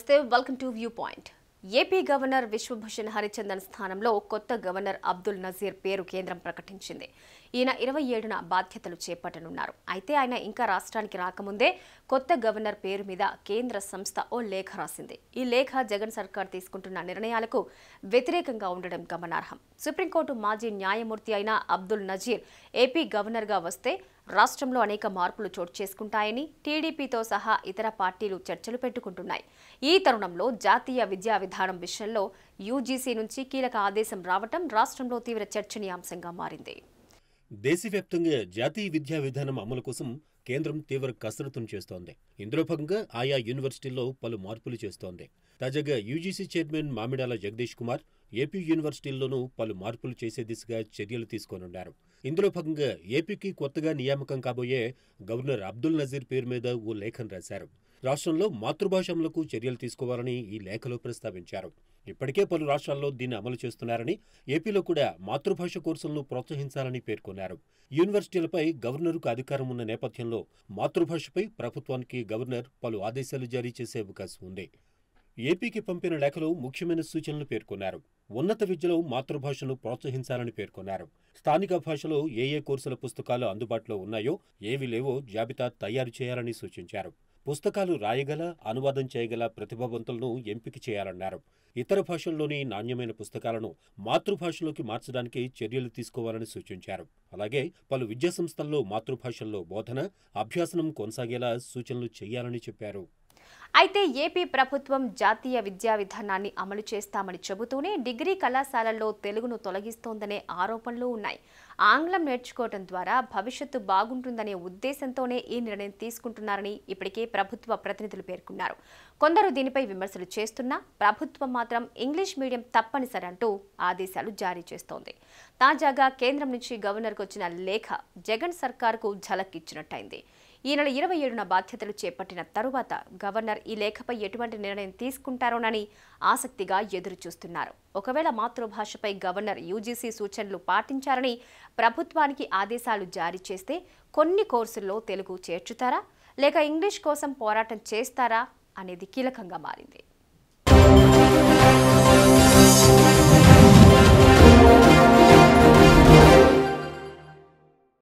నమస్తే welcome to viewpoint AP governor Vishwabhushan Harichandan స్థానంలో కొత్త గవర్నర్ అబ్దుల్ నజీర్ పేరు కేంద్రం ప్రకటించింది ఈయన ఇరవై ఏడున బాధ్యతలు చేపట్టనున్నారు అయితే ఆయన ఇంకా రాష్ట్రానికి రాకముందే కొత్త గవర్నర్ పేరు మీద కేంద్ర సంస్థ ఓ లేఖ రాసింది ఈ లేఖ జగన్ సర్కార్ తీసుకుంటున్న నిర్ణయాలకు వ్యతిరేకంగా ఉండడం గమనార్హం సుప్రీంకోర్టు మాజీ న్యాయమూర్తి అయిన అబ్దుల్ నజీర్ ఏపీ గవర్నర్గా వస్తే రాష్ట్రంలో అనేక మార్పులు చోటు చేసుకుంటాయని టీడీపీతో సహా ఇతర పార్టీలు చర్చలు పెట్టుకుంటున్నాయి ఈ తరుణంలో జాతీయ విద్యా విధానం విషయంలో యూజీసీ నుంచి కీలక ఆదేశం రావటం రాష్ట్రంలో తీవ్ర చర్చనీయాంశంగా మారింది దేశవ్యాప్తంగా జాతీయ విద్యా విధానం అమలు కోసం కేంద్రం తీవ్ర కసరత్తును చేస్తోంది ఇందులో భాగంగా ఆయా యూనివర్సిటీల్లో పలు మార్పులు చేస్తోంది తాజాగా UGC chairman Mamidala Jagadish Kumar AP యూనివర్సిటీల్లోనూ పలు మార్పులు చేసే దిశగా చర్యలు తీసుకోనున్నారు ఇందులో భాగంగా ఏపీకి కొత్తగా నియామకం కాబోయే గవర్నర్ అబ్దుల్ నజీర్ పేరు మీద ఓ లేఖను రాశారు రాష్ట్రంలో మాతృభాషములకు చర్యలు తీసుకోవాలని ఈ లేఖలో ప్రస్తావించారు ఇప్పటికే పలు రాష్ట్రాల్లో దీన్ని అమలు చేస్తున్నారని ఏపీలో కూడా మాతృభాష కోర్సులను ప్రోత్సహించాలని పేర్కొన్నారు యూనివర్సిటీలపై గవర్నర్కు అధికారం ఉన్న నేపథ్యంలో మాతృభాషపై ప్రభుత్వానికి గవర్నర్ పలు ఆదేశాలు జారీ చేసే అవకాశం ఉంది ఏపీకి పంపిన లేఖలో ముఖ్యమైన సూచనలు పేర్కొన్నారు ఉన్నత విద్యలో మాతృభాషను ప్రోత్సహించాలని పేర్కొన్నారు స్థానిక భాషలో ఏ ఏ కోర్సుల పుస్తకాలు అందుబాటులో ఉన్నాయో ఏవి లేవో జాబితా తయారు చేయాలని సూచించారు పుస్తకాలు రాయగల అనువాదం చేయగల ప్రతిభావంతులను ఎంపిక చేయాలన్నారు ఇతర భాషల్లోని నాణ్యమైన పుస్తకాలను మాతృభాషలోకి మార్చడానికి చర్యలు తీసుకోవాలని సూచించారు అలాగే పలు విద్యాసంస్థల్లో మాతృభాషల్లో బోధన అభ్యాసనం కొనసాగేలా సూచనలు చేయాలని చెప్పారు అయితే ఏపీ ప్రభుత్వం జాతీయ విద్యా విధానాన్ని అమలు చేస్తామని చెబుతూనే డిగ్రీ కళాశాలల్లో తెలుగును తొలగిస్తోందనే ఆరోపణలు ఉన్నాయి ఆంగ్లం నేర్చుకోవడం ద్వారా భవిష్యత్తు బాగుంటుందనే ఉద్దేశంతోనే ఈ నిర్ణయం తీసుకుంటున్నారని ఇప్పటికే ప్రభుత్వ ప్రతినిధులు పేర్కొన్నారు కొందరు దీనిపై విమర్శలు చేస్తున్నా ప్రభుత్వం మాత్రం ఇంగ్లీష్ మీడియం తప్పనిసరి అంటూ ఆదేశాలు జారీ చేస్తోంది తాజాగా కేంద్రం నుంచి గవర్నర్కు వచ్చిన లేఖ జగన్ సర్కార్కు ఝలక్ ఇచ్చినట్టయింది ఈ నెల ఇరవై ఏడున బాధ్యతలు చేపట్టిన తరువాత గవర్నర్ ఈ లేఖపై ఎటువంటి నిర్ణయం తీసుకుంటారోనని ఆసక్తిగా ఎదురు చూస్తున్నారు ఒకవేళ మాతృభాషపై గవర్నర్ యూజీసీ సూచనలు పాటించారని ప్రభుత్వానికి ఆదేశాలు జారీ చేస్తే కొన్ని కోర్సుల్లో తెలుగు చేర్చుతారా లేక ఇంగ్లీష్ కోసం పోరాటం చేస్తారా అనేది కీలకంగా మారింది